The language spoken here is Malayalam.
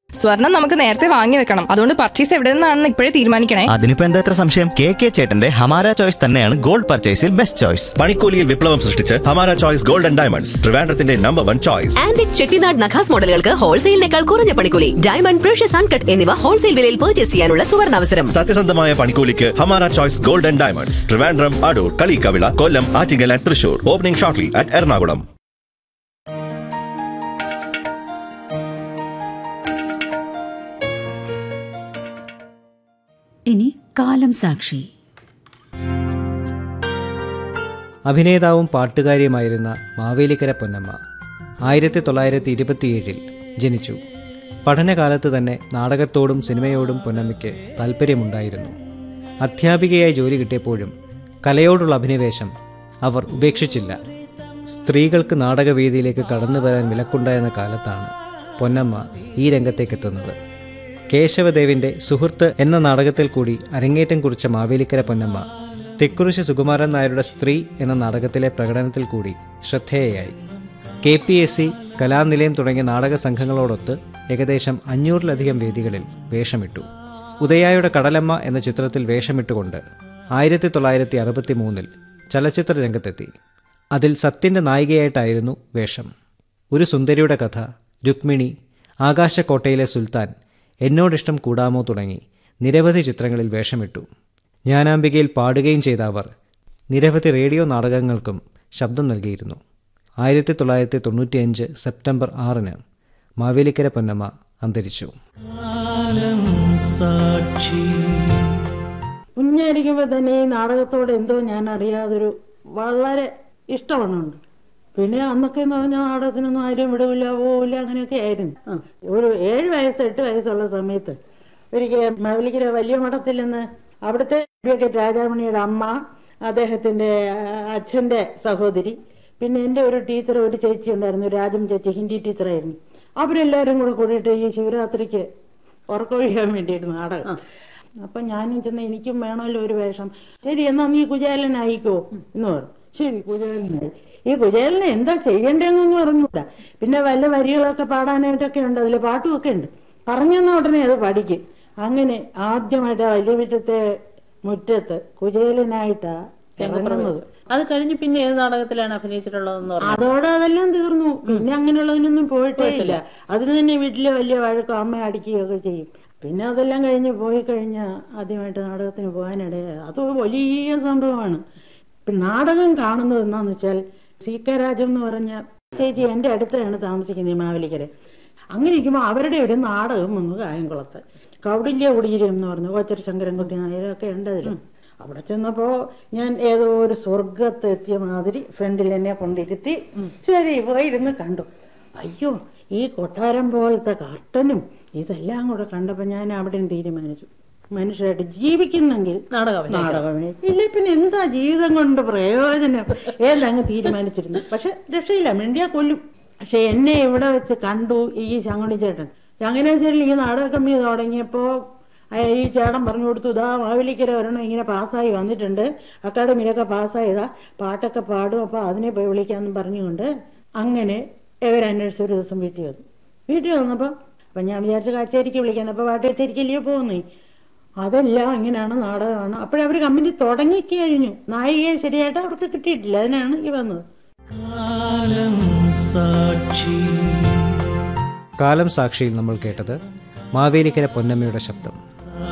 സ്വർണം നമുക്ക് നേരത്തെ വാങ്ങി വെക്കണം അതുകൊണ്ട് പർച്ചേസ് എവിടെ നിന്നാണെന്ന് ഇപ്പോഴേ തീരുമാനിക്കണേ അതിനിപ്പോ എന്താ ഇത്ര സംശയം കെ കെ ചേട്ടന്റെ ഹമാര ചോയ്സ് തന്നെയാണ് ഗോൾഡ് പർച്ചേസിൽ ബെസ്റ്റ് ചോയ്സ് പണിക്കൂലിയിൽ വിപ്ലവം സൃഷ്ടിച്ച് Hamara choice gold and diamonds ട്രിവാൻഡ്രത്തിന്റെ number one choice antique Chettinad നഖാസ് മോഡലുകൾക്ക് ഹോൾസെയിലിനേക്കാൾ കുറഞ്ഞ പണിക്കൂലി ഡയമണ്ട് പ്രഷ്യസ് അൺകട്ട് എന്നിവ ഹോൾസെയിൽ വിലയിൽ പർച്ചേസ് ചെയ്യാനുള്ള സുവർണാവസരം സത്യസന്ധമായ പണിക്കൂലിക്ക് Hamara choice gold and diamonds Trivandrum Adoor Kaliyikkavila Kollam Attingal and Thrissur opening shortly at Ernakulam ഇനി കാലം സാക്ഷി അഭിനേതാവും പാട്ടുകാരിയുമായിരുന്ന മാവേലിക്കര പൊന്നമ്മ ആയിരത്തി തൊള്ളായിരത്തി ഇരുപത്തിയേഴിൽ ജനിച്ചു പഠനകാലത്ത് തന്നെ നാടകത്തോടും സിനിമയോടും പൊന്നമ്മയ്ക്ക് താല്പര്യമുണ്ടായിരുന്നു അധ്യാപികയായി ജോലി കിട്ടിയപ്പോഴും കലയോടുള്ള അഭിനിവേശം അവർ ഉപേക്ഷിച്ചില്ല സ്ത്രീകൾക്ക് നാടകവേദിയിലേക്ക് കടന്നു വരാൻ വിലക്കുണ്ടായിരുന്ന കാലത്താണ് പൊന്നമ്മ ഈ രംഗത്തേക്കെത്തുന്നത് കേശവദേവിന്റെ സുഹൃത്ത് എന്ന നാടകത്തിൽ കൂടി അരങ്ങേറ്റം കുറിച്ച മാവേലിക്കര പൊന്നമ്മ തെക്കുറിശി സുകുമാരൻ നായരുടെ സ്ത്രീ എന്ന നാടകത്തിലെ പ്രകടനത്തിൽ കൂടി ശ്രദ്ധേയയായി K P S C Kalanilayam തുടങ്ങിയ നാടക സംഘങ്ങളോടൊത്ത് ഏകദേശം അഞ്ഞൂറിലധികം വേദികളിൽ വേഷമിട്ടു ഉദയായുടെ കടലമ്മ എന്ന ചിത്രത്തിൽ വേഷമിട്ടുകൊണ്ട് ആയിരത്തി തൊള്ളായിരത്തി അറുപത്തി മൂന്നിൽ ചലച്ചിത്ര രംഗത്തെത്തി അതിൽ സത്യൻ്റെ നായികയായിട്ടായിരുന്നു വേഷം ഒരു സുന്ദരിയുടെ കഥ രുക്മിണി ആകാശക്കോട്ടയിലെ സുൽത്താൻ എന്നോടിഷ്ടം കൂടാമോ തുടങ്ങി നിരവധി ചിത്രങ്ങളിൽ വേഷമിട്ടു ജ്ഞാനാംബികയിൽ പാടുകയും ചെയ്ത അവർ നിരവധി റേഡിയോ നാടകങ്ങൾക്കും ശബ്ദം നൽകിയിരുന്നു ആയിരത്തി തൊള്ളായിരത്തി തൊണ്ണൂറ്റിയഞ്ച് സെപ്റ്റംബർ ആറിന് മാവേലിക്കര പൊന്നമ്മ അന്തരിച്ചു കുഞ്ഞായിരിക്കുമ്പോൾ തന്നെ ഈ നാടകത്തോട് എന്തോ ഞാൻ അറിയാതൊരു വളരെ ഇഷ്ടമുണ്ട് പിന്നെ അന്നൊക്കെ എന്ന് പറഞ്ഞാൽ നാടകത്തിനൊന്നും ആരും വിടവില്ല പോവില്ല അങ്ങനെയൊക്കെ ആയിരുന്നു ആ, ഒരു ഏഴ് വയസ്സ് എട്ട് വയസ്സുള്ള സമയത്ത് ഒരിക്കൽ മാവലിക്കര വലിയ മഠത്തിൽ നിന്ന് അവിടുത്തെ അഡ്വക്കേറ്റ് രാജാമണിയുടെ അമ്മ അദ്ദേഹത്തിന്റെ ആ, അച്ഛന്റെ സഹോദരി പിന്നെ എൻ്റെ ഒരു ടീച്ചർ ഒരു ചേച്ചി ഉണ്ടായിരുന്നു രാജം ചേച്ചി ഹിന്ദി ടീച്ചറായിരുന്നു അവരെല്ലാവരും കൂടെ കൂടിയിട്ട് ഈ ശിവരാത്രിക്ക് ഉറക്കൊഴിയാൻ വേണ്ടിയിട്ട് നാടകം അപ്പൊ ഞാനും ചെന്ന് എനിക്കും വേണമല്ലോ ഒരു വേഷം ശരി എന്നാ നീ കുചേലനായിക്കോ എന്ന് പറഞ്ഞു ശരി കുചേലനായി ഈ കുചേലനെ എന്താ ചെയ്യണ്ടേന്നൊന്നും അറിഞ്ഞൂടാ പിന്നെ വല്ല വരികളൊക്കെ പാടാനായിട്ടൊക്കെ ഉണ്ട് അതിൽ പാട്ടുമൊക്കെ ഉണ്ട് പറഞ്ഞെന്ന ഉടനെ അത് പഠിക്കും അങ്ങനെ ആദ്യമായിട്ട് ആ വലിയ വീട്ടത്തെ മുറ്റത്ത് കുചേലനായിട്ടാ ഇറങ്ങുന്നത് അത് കഴിഞ്ഞ് പിന്നെ ഏത് നാടകത്തിലാണ് അഭിനയിച്ചിട്ടുള്ളതെന്ന് പറഞ്ഞു അതോടെ അതെല്ലാം തീർന്നു പിന്നെ അങ്ങനെയുള്ളതിനൊന്നും പോയിട്ടേ ഇല്ല അതിന് തന്നെ വീട്ടിലെ വലിയ വഴക്കും അമ്മ അടിക്കുകയൊക്കെ ചെയ്യും പിന്നെ അതെല്ലാം കഴിഞ്ഞ് പോയി കഴിഞ്ഞാൽ ആദ്യമായിട്ട് നാടകത്തിന് പോകാനിടയായി അത് വലിയ സംഭവമാണ് പിന്നെ നാടകം കാണുന്നത് എന്താന്ന് വെച്ചാൽ സി കെ രാജം എന്ന് പറഞ്ഞ ചേച്ചി എൻ്റെ അടുത്താണ് താമസിക്കുന്നത് ഈ മാവേലിക്കര അങ്ങനെ ഇരിക്കുമ്പോൾ അവരുടെ ഒരു നാടകം വന്നു കായംകുളത്ത് കൗടില്യ കുടീരം എന്ന് പറഞ്ഞു കോച്ചർ ശങ്കരൻകുട്ടി നായരൊക്കെ ഉണ്ട് അതിൽ അവിടെ ചെന്നപ്പോ ഞാൻ ഏതോ ഒരു സ്വർഗത്ത് എത്തിയ മാതിരി ഫ്രണ്ടിൽ എന്നെ കൊണ്ടിരുത്തി ശരി പോയി ഇരുന്ന് കണ്ടു അയ്യോ ഈ കൊട്ടാരം പോലത്തെ കർട്ടനും ഇതെല്ലാം കൂടെ കണ്ടപ്പോ ഞാൻ അവിടെ നിന്ന് തീരുമാനിച്ചു മനുഷ്യരായിട്ട് ജീവിക്കുന്നെങ്കിൽ നാടകം നാടകം ഇല്ല പിന്നെ എന്താ ജീവിതം കൊണ്ട് പ്രയോജനം ഏതങ്ങ് തീരുമാനിച്ചിരുന്നു പക്ഷെ രക്ഷയില്ല മിണ്ടിയാ കൊല്ലും പക്ഷെ എന്നെ ഇവിടെ വെച്ച് കണ്ടു ഈ ശങ്കുണി ചേട്ടൻ ചങ്ങനാശ്ശേരിയിൽ ഈ നാടക കമ്പനി തുടങ്ങിയപ്പോ ആ ഈ ചേട്ടൻ പറഞ്ഞു കൊടുത്തു ഇതാ മാവേലിക്കര വരണം ഇങ്ങനെ പാസ്സായി വന്നിട്ടുണ്ട് അക്കാഡമിയിലൊക്കെ പാസ്സായതാ പാട്ടൊക്കെ പാടും അപ്പൊ അതിനെ പോയി വിളിക്കാന്നും പറഞ്ഞുകൊണ്ട് അങ്ങനെ ഇവരന്വേഷിച്ച് ഒരു ദിവസം വീട്ടിൽ വന്നു വീട്ടിൽ വന്നപ്പോൾ അപ്പം ഞാൻ വിചാരിച്ച കച്ചേരിക്ക് വിളിക്കാൻ അപ്പോൾ പാട്ട് കച്ചേരിക്കല്ലയോ പോകുന്നേ അതെല്ലാം ഇങ്ങനെയാണ് നാടകമാണ് അപ്പോഴവർ കമ്പനി തുടങ്ങി കഴിഞ്ഞു നായികയെ ശരിയായിട്ട് അവർക്ക് കിട്ടിയിട്ടില്ല അതിനാണ് ഈ വന്നത് കാലം സാക്ഷിയിൽ നമ്മൾ കേട്ടത് മാവേലിക്കര പൊന്നമ്മയുടെ ശബ്ദം